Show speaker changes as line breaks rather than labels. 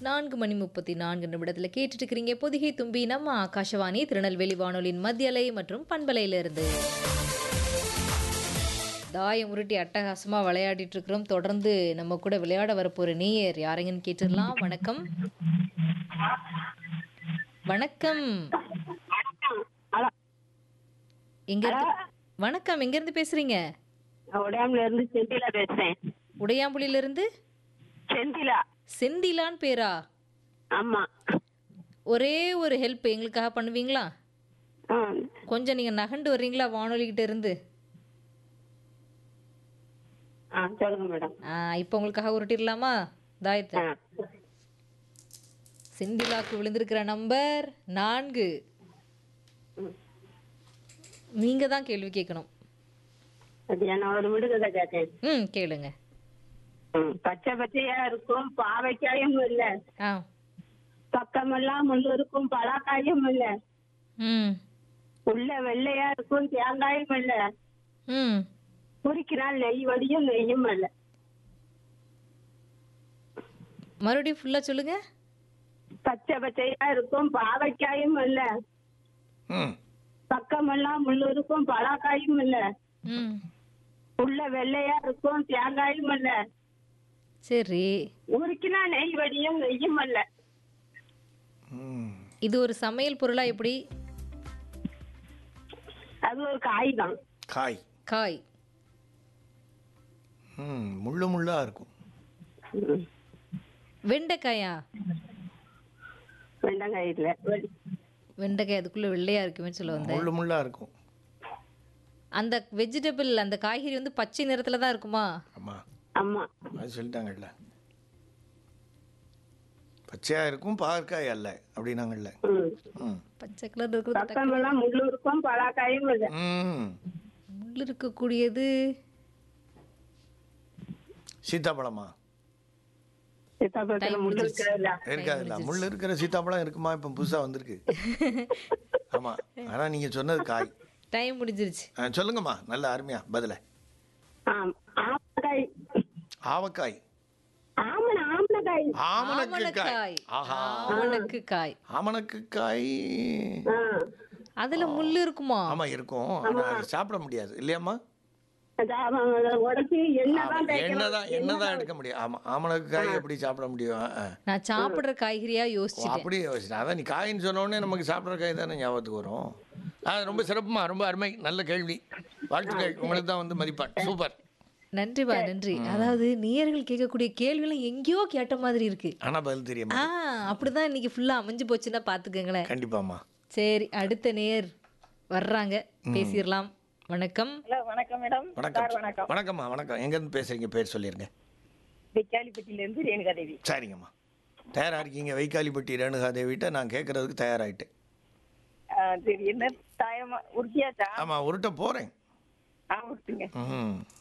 நான்கு மணி முப்பத்தி நான்கு நிமிடத்தில் கேட்டுட்டு இருக்கிறீங்க பொதிகை தும்பி நம்ம ஆகாஷவாணி திருநெல்வேலி வானொலியின் மத்தியலை மற்றும் பண்பலையிலிருந்து தாயம் உருட்டி அட்டகாசமாக விளையாடிட்டு இருக்கிறோம் தொடர்ந்து நம்ம கூட விளையாட வரப்போற நீயர் யாரைங்கன்னு கேட்டுடலாம் வணக்கம் வணக்கம்
ஹலோ
எங்க இருந்து வணக்கம் எங்க இருந்து பேசுறீங்க
உடையாமல இருந்து செந்திலா பேசுறேன்
உடையாம்புலியில இருந்து
செந்திலா
செந்திலான் பேரா
ஆமா
ஒரே ஒரு ஹெல்ப் எங்களுக்காக பண்ணுவீங்களா
ம்
கொஞ்சம் நீங்க நகண்டு வர்றீங்களா வானொலிகிட்ட இருந்து
ஆ சொல்லுங்க மேடம்
ஆ, இப்போ உங்களுக்காக உருட்டிடலாமா தாயத்தை
ஆ
செந்திலாக்கு விழுந்திருக்கிற நம்பர் நான்கு நீங்க தான் கேள்வி கேட்கணும்
அது நான் ஒரு விடுதலை கேட்டேன்
ம் கேளுங்க
ம் பச்சை பச்சையா இருக்கும் பாவைக்காயும் இல்ல
ஆ
பக்கமெல்லாம் முள்ளு இருக்கும் பலாக்காயும் இல்ல
ம்
உள்ள வெள்ளையா இருக்கும் தேங்காயும் இல்ல
ம்
குறிக்கிறால் நெய் வடியும் நெய்யும் இல்ல
மறுபடியும் ஃபுல்லா சொல்லுங்க
பச்சை பச்சையா இருக்கும் பாவைக்காயும் இல்ல
ம்
பக்கமெல்லாம் முள்ளு இருக்கும் பலாக்காயும் இல்ல
ம்
உள்ள வெள்ளையா இருக்கும் தேங்காயும் இல்ல
சரி
உருக்கினா நெய் வடியும் நெய்யும் அல்ல
ம்
இது ஒரு சமையல் பொருளா எப்படி
அது ஒரு காய் தான்
காய்
காய்
ம் முள்ளு முள்ளா இருக்கும்
வெண்டைக்காயா
வெண்டங்காய் இல்ல வெ-
வெண்டைக்காய் அதுக்குள்ள வெள்ளையா இருக்குமே சொல்ல வந்தேன்
முள்ளு முள்ளா இருக்கும்
அந்த வெஜிடபிள் அந்த காய்கறி வந்து பச்சை நிறத்துல தான் இருக்குமா
ஆமா
ஆமா
அது சொல்லிட்டாங்கல்ல பச்சையா இருக்கும் பாகற்காய் அல்ல அப்படின்னாங்கல்ல
ம்.
ம்
பச்சை கலர் இருக்கிறது
பக்கமெல்லாம் முள்ளு இருக்கும் பலாக்காயும் இல்ல
ம்
முள் இருக்கக்கூடியது
சீத்தாப்பழமா
சீத்தாப்பழத்துல முள்ளு இருக்கிறதுல
இருக்காதுல்ல முள் இருக்கிற சீத்தாப்பழம் இருக்குமா இப்போ புதுசா வந்திருக்கு ஆமா ஆனா நீங்க சொன்னது காய்
டைம் முடிஞ்சிருச்சு
ஆ, சொல்லுங்கம்மா நல்ல அருமையா பதில
ஆம் ஆமக்காய்
ஆவக்காய்
ஆமன ஆமனக்காய்
ஆமணக்கு காய்
ஆமணக்காய்
ஆஹா
ஆமணக்கு காய்
ஆமணக்கு காய்
ஆ.
அதுல முள் இருக்குமா
ஆமா இருக்கும் ஆனா அது சாப்பிட முடியாது இல்லையாம்மா
அது அவன் அதை உடைச்சு எண்ணெய் தான்
எண்ணெய் தான் எண்ணெய் தான் எடுக்க முடியும் ஆமா ஆமணக்கு காய் எப்படி சாப்பிட முடியும் ஆ.
நான் சாப்பிடுற காய்கறியா
ஓ,
யோசிச்சுட்டேன்
அப்படியே யோசிச்சேன் அதான் நீ காயின்னு சொன்ன உடனே நமக்கு சாப்பிட்ற காய் தானே ஞாபகத்துக்கு வரும் ஆ ரொம்ப சிறப்புமா ரொம்ப அருமை நல்ல கேள்வி வாழ்த்துக்கள் உங்களுக்கு தான் வந்து மதிப்பான் சூப்பர்
நன்றிபா நன்றி அதாவது நேயர்கள் கேட்கக்கூடிய கேள்விலாம் எங்கேயோ கேட்ட மாதிரி இருக்கு
ஆனா பதில் தெரியுமா
ஆ அப்படிதான் இன்னைக்கு ஃபுல்லா அமைஞ்சு போச்சுன்னா பாத்துக்கங்களேன்
கண்டிப்பாம்மா
சரி அடுத்த நேயர் வர்றாங்க பேசிடலாம் வணக்கம்
ஹலோ வணக்கம் மேடம்
வணக்கம் வணக்கம்மா வணக்கம் எங்கேருந்து பேசுறீங்க பேர் சொல்லிருங்க
விக்காலிப்பட்டியில இருந்து ரேணுகா தேவி
சரிங்கம்மா தயாரா இருக்கீங்க வைக்காலிப்பட்டி ரேணுகா தேவிட்ட நான் கேட்கறதுக்கு தயாராயிட்டேன்
சரி என்ன தாயமா உறுதியாச்சா
ஆமா உருட்ட போறேன்
ஆ விட்டுங்க
ம்